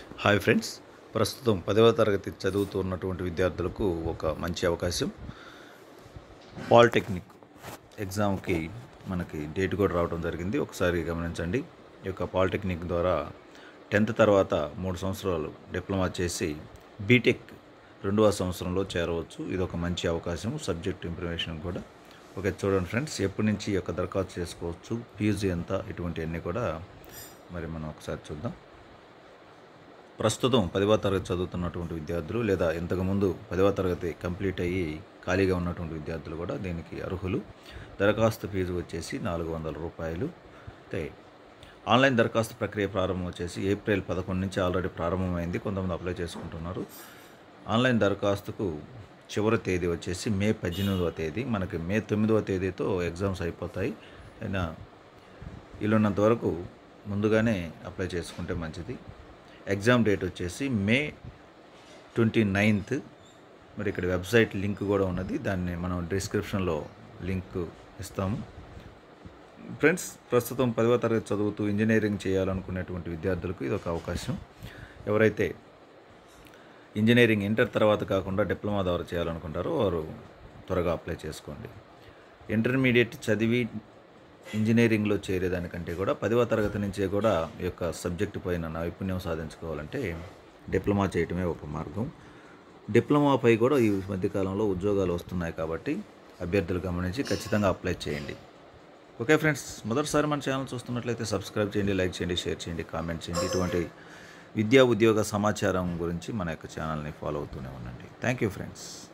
hi friends ప్రస్తుతం పదవ తరగతి చదువుతున్నటువంటి విద్యార్థులకు ఒక మంచి అవకాశం పాలిటెక్నిక్ ఎగ్జామ్కి మనకి డేట్ కూడా రావడం జరిగింది ఒకసారి గమనించండి ఈ యొక్క పాలిటెక్నిక్ ద్వారా టెన్త్ తర్వాత మూడు సంవత్సరాలు డిప్లొమా చేసి బీటెక్ రెండవ సంవత్సరంలో చేరవచ్చు ఇది ఒక మంచి అవకాశం సబ్జెక్ట్ ఇన్ఫర్మేషన్ కూడా ఓకే చూడండి ఫ్రెండ్స్ ఎప్పటి నుంచి ఈ యొక్క దరఖాస్తు చేసుకోవచ్చు ఫీజు ఎంత ఇటువంటివన్నీ కూడా మరి మనం ఒకసారి చూద్దాం ప్రస్తుతం పదవ తరగతి చదువుతున్నటువంటి విద్యార్థులు లేదా ఇంతకుముందు పదవ తరగతి కంప్లీట్ అయ్యి ఖాళీగా ఉన్నటువంటి విద్యార్థులు కూడా దీనికి అర్హులు దరఖాస్తు ఫీజు వచ్చేసి నాలుగు వందల రూపాయలు అయితే ఆన్లైన్ దరఖాస్తు ప్రక్రియ ప్రారంభం వచ్చేసి ఏప్రిల్ పదకొండు నుంచి ఆల్రెడీ ప్రారంభమైంది కొంతమంది అప్లై చేసుకుంటున్నారు ఆన్లైన్ దరఖాస్తుకు చివరి తేదీ వచ్చేసి మే పద్దెనిమిదవ తేదీ మనకి మే తొమ్మిదవ తేదీతో ఎగ్జామ్స్ అయిపోతాయి అయినా వీలున్నంత వరకు ముందుగానే అప్లై చేసుకుంటే మంచిది ఎగ్జామ్ డేట్ వచ్చేసి మే ట్వంటీ నైన్త్ మరి ఇక్కడ వెబ్సైట్ లింక్ కూడా ఉన్నది దాన్ని మనం డిస్క్రిప్షన్లో లింక్ ఇస్తాము ఫ్రెండ్స్ ప్రస్తుతం పదవ తరగతి చదువుతూ ఇంజనీరింగ్ చేయాలనుకునేటువంటి విద్యార్థులకు ఇది ఒక అవకాశం ఎవరైతే ఇంజనీరింగ్ ఇంటర్ తర్వాత కాకుండా డిప్లొమా ద్వారా చేయాలనుకుంటారో వారు త్వరగా అప్లై చేసుకోండి ఇంటర్మీడియట్ చదివి ఇంజనీరింగ్లో చేరేదానికంటే కూడా పదవ తరగతి నుంచే కూడా ఈ యొక్క సబ్జెక్టు పైన నైపుణ్యం సాధించుకోవాలంటే డిప్లొమా చేయటమే ఒక మార్గం డిప్లొమాపై కూడా ఈ మధ్యకాలంలో ఉద్యోగాలు వస్తున్నాయి కాబట్టి అభ్యర్థులు గమనించి ఖచ్చితంగా అప్లై చేయండి ఓకే ఫ్రెండ్స్ మొదటిసారి మన ఛానల్ చూస్తున్నట్లయితే సబ్స్క్రైబ్ చేయండి లైక్ చేయండి షేర్ చేయండి కామెంట్ చేయండి ఇటువంటి విద్యా ఉద్యోగ సమాచారం గురించి మన యొక్క ఛానల్ని ఫాలో అవుతూనే ఉండండి థ్యాంక్ యూ ఫ్రెండ్స్